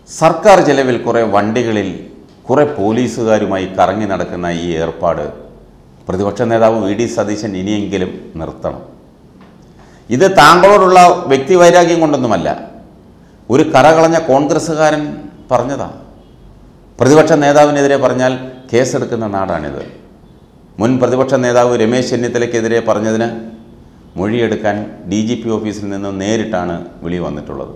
സർക്കാർ ചെലവിൽ കുറേ വണ്ടികളിൽ കുറേ പോലീസുകാരുമായി കറങ്ങി നടക്കുന്ന ഈ ഏർപ്പാട് പ്രതിപക്ഷ നേതാവ് വി ഡി സതീശൻ ഇനിയെങ്കിലും നിർത്തണം ഇത് താങ്കളോടുള്ള വ്യക്തിവൈരാഗ്യം കൊണ്ടൊന്നുമല്ല ഒരു കറകളഞ്ഞ കോൺഗ്രസ്സുകാരൻ പറഞ്ഞതാ പ്രതിപക്ഷ നേതാവിനെതിരെ പറഞ്ഞാൽ കേസെടുക്കുന്ന നാടാണിത് മുൻ പ്രതിപക്ഷ നേതാവ് രമേശ് ചെന്നിത്തലയ്ക്കെതിരെ പറഞ്ഞതിന് മൊഴിയെടുക്കാൻ ഡി ജി പി ഓഫീസിൽ നിന്ന് നേരിട്ടാണ് വിളി വന്നിട്ടുള്ളത്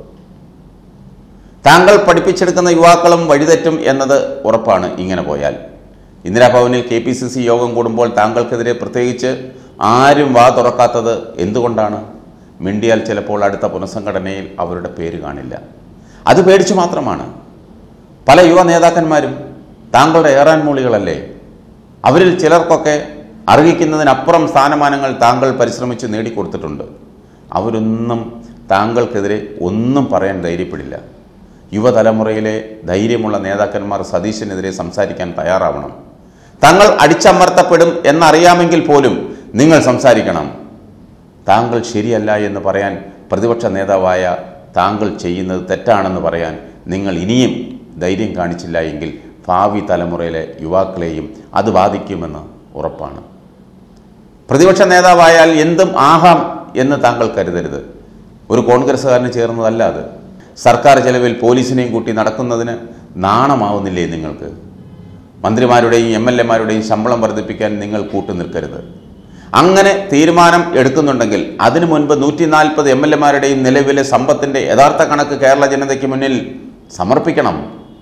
താങ്കൾ പഠിപ്പിച്ചെടുക്കുന്ന യുവാക്കളും വഴിതെറ്റും എന്നത് ഉറപ്പാണ് ഇങ്ങനെ പോയാൽ ഇന്ദിരാഭവനിൽ കെ പി സി സി യോഗം കൂടുമ്പോൾ താങ്കൾക്കെതിരെ പ്രത്യേകിച്ച് ആരും വാ തുറക്കാത്തത് എന്തുകൊണ്ടാണ് മിണ്ടിയാൽ ചിലപ്പോൾ അടുത്ത പുനഃസംഘടനയിൽ അവരുടെ പേര് കാണില്ല അത് പേടിച്ചു മാത്രമാണ് പല യുവ നേതാക്കന്മാരും താങ്കളുടെ ഏറാൻ മൂളികളല്ലേ അവരിൽ ചിലർക്കൊക്കെ അർഹിക്കുന്നതിനപ്പുറം സ്ഥാനമാനങ്ങൾ താങ്കൾ പരിശ്രമിച്ച് നേടിക്കൊടുത്തിട്ടുണ്ട് അവരൊന്നും താങ്കൾക്കെതിരെ ഒന്നും പറയാൻ ധൈര്യപ്പെടില്ല യുവതലമുറയിലെ ധൈര്യമുള്ള നേതാക്കന്മാർ സതീശനെതിരെ സംസാരിക്കാൻ തയ്യാറാവണം തങ്ങൾ അടിച്ചമർത്തപ്പെടും എന്നറിയാമെങ്കിൽ പോലും നിങ്ങൾ സംസാരിക്കണം താങ്കൾ ശരിയല്ല എന്ന് പറയാൻ പ്രതിപക്ഷ നേതാവായ താങ്കൾ ചെയ്യുന്നത് തെറ്റാണെന്ന് പറയാൻ നിങ്ങൾ ഇനിയും ധൈര്യം കാണിച്ചില്ല എങ്കിൽ ഭാവി തലമുറയിലെ യുവാക്കളെയും അത് ബാധിക്കുമെന്ന് ഉറപ്പാണ് പ്രതിപക്ഷ നേതാവായാൽ എന്തും ആഹാം എന്ന് താങ്കൾ കരുതരുത് ഒരു കോൺഗ്രസ്സുകാരന് ചേർന്നതല്ല അത് സർക്കാർ ചെലവിൽ പോലീസിനെയും കൂട്ടി നടക്കുന്നതിന് നാണമാവുന്നില്ലേ നിങ്ങൾക്ക് മന്ത്രിമാരുടെയും എം എൽ എമാരുടെയും ശമ്പളം വർദ്ധിപ്പിക്കാൻ നിങ്ങൾ കൂട്ടു നിൽക്കരുത് അങ്ങനെ തീരുമാനം എടുക്കുന്നുണ്ടെങ്കിൽ അതിനു മുൻപ് നൂറ്റി നാൽപ്പത് എം എൽ എമാരുടെയും നിലവിലെ സമ്പത്തിൻ്റെ യഥാർത്ഥ കണക്ക് കേരള ജനതയ്ക്ക് മുന്നിൽ സമർപ്പിക്കണം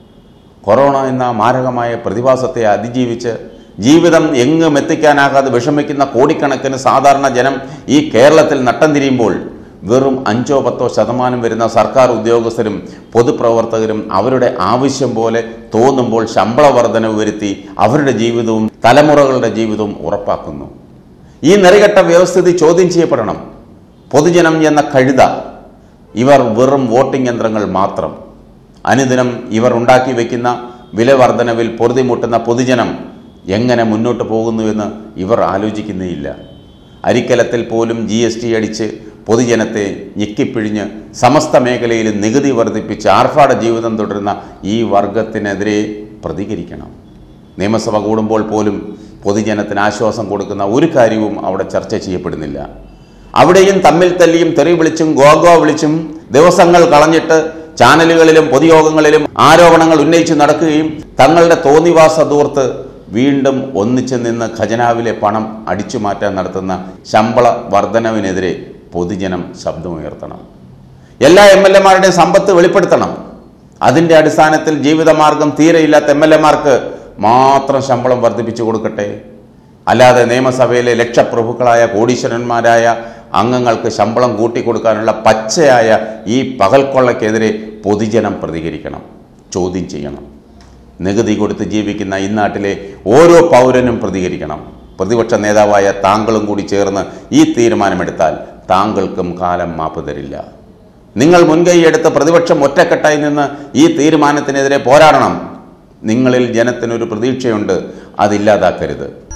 കൊറോണ എന്ന മാരകമായ പ്രതിഭാസത്തെ അതിജീവിച്ച് ജീവിതം എങ്ങും എത്തിക്കാനാകാതെ വിഷമിക്കുന്ന കോടിക്കണക്കിന് സാധാരണ ജനം ഈ കേരളത്തിൽ നട്ടം തിരിയുമ്പോൾ വെറും അഞ്ചോ പത്തോ ശതമാനം വരുന്ന സർക്കാർ ഉദ്യോഗസ്ഥരും പൊതുപ്രവർത്തകരും അവരുടെ ആവശ്യം പോലെ തോന്നുമ്പോൾ ശമ്പള വർധനവ് വരുത്തി അവരുടെ ജീവിതവും തലമുറകളുടെ ജീവിതവും ഉറപ്പാക്കുന്നു ഈ നെറികെട്ട വ്യവസ്ഥിതി ചോദ്യം ചെയ്യപ്പെടണം പൊതുജനം എന്ന കഴുത ഇവർ വെറും വോട്ടിംഗ് യന്ത്രങ്ങൾ മാത്രം അനുദിനം ഇവർ ഉണ്ടാക്കി വയ്ക്കുന്ന വില വർധനവിൽ പൊറുതിമുട്ടുന്ന പൊതുജനം എങ്ങനെ മുന്നോട്ട് പോകുന്നുവെന്ന് ഇവർ ആലോചിക്കുന്നേയില്ല അരിക്കലത്തിൽ പോലും ജി എസ് ടി അടിച്ച് പൊതുജനത്തെ ഞെക്കിപ്പിഴിഞ്ഞ് സമസ്ത മേഖലയിലും നികുതി വർദ്ധിപ്പിച്ച് ആർഭാട ജീവിതം തുടരുന്ന ഈ വർഗത്തിനെതിരെ പ്രതികരിക്കണം നിയമസഭ കൂടുമ്പോൾ പോലും പൊതുജനത്തിന് ആശ്വാസം കൊടുക്കുന്ന ഒരു കാര്യവും അവിടെ ചർച്ച ചെയ്യപ്പെടുന്നില്ല അവിടെയും തമ്മിൽ തല്ലിയും തെറി വിളിച്ചും ഗോഗോ വിളിച്ചും ദിവസങ്ങൾ കളഞ്ഞിട്ട് ചാനലുകളിലും പൊതുയോഗങ്ങളിലും ആരോപണങ്ങൾ ഉന്നയിച്ച് നടക്കുകയും തങ്ങളുടെ തോന്നിവാസ ദൂർത്ത് വീണ്ടും ഒന്നിച്ചു നിന്ന് ഖജനാവിലെ പണം അടിച്ചു മാറ്റാൻ നടത്തുന്ന ശമ്പള വർധനവിനെതിരെ പൊതുജനം ശബ്ദമുയർത്തണം എല്ലാ എം എൽ എമാരുടെയും സമ്പത്ത് വെളിപ്പെടുത്തണം അതിൻ്റെ അടിസ്ഥാനത്തിൽ ജീവിതമാർഗം തീരെയില്ലാത്ത എം എൽ എമാർക്ക് മാത്രം ശമ്പളം വർദ്ധിപ്പിച്ചു കൊടുക്കട്ടെ അല്ലാതെ നിയമസഭയിലെ ലക്ഷപ്രഭുക്കളായ കോടീശ്വരന്മാരായ അംഗങ്ങൾക്ക് ശമ്പളം കൂട്ടിക്കൊടുക്കാനുള്ള പച്ചയായ ഈ പകൽക്കൊള്ളയ്ക്കെതിരെ പൊതുജനം പ്രതികരിക്കണം ചോദ്യം ചെയ്യണം നികുതി കൊടുത്ത് ജീവിക്കുന്ന ഇന്നാട്ടിലെ ഓരോ പൗരനും പ്രതികരിക്കണം പ്രതിപക്ഷ നേതാവായ താങ്കളും കൂടി ചേർന്ന് ഈ തീരുമാനമെടുത്താൽ താങ്കൾക്കും കാലം മാപ്പ് തരില്ല നിങ്ങൾ മുൻകൈയെടുത്ത് പ്രതിപക്ഷം ഒറ്റക്കെട്ടായി നിന്ന് ഈ തീരുമാനത്തിനെതിരെ പോരാടണം നിങ്ങളിൽ ജനത്തിനൊരു പ്രതീക്ഷയുണ്ട് അതില്ലാതാക്കരുത്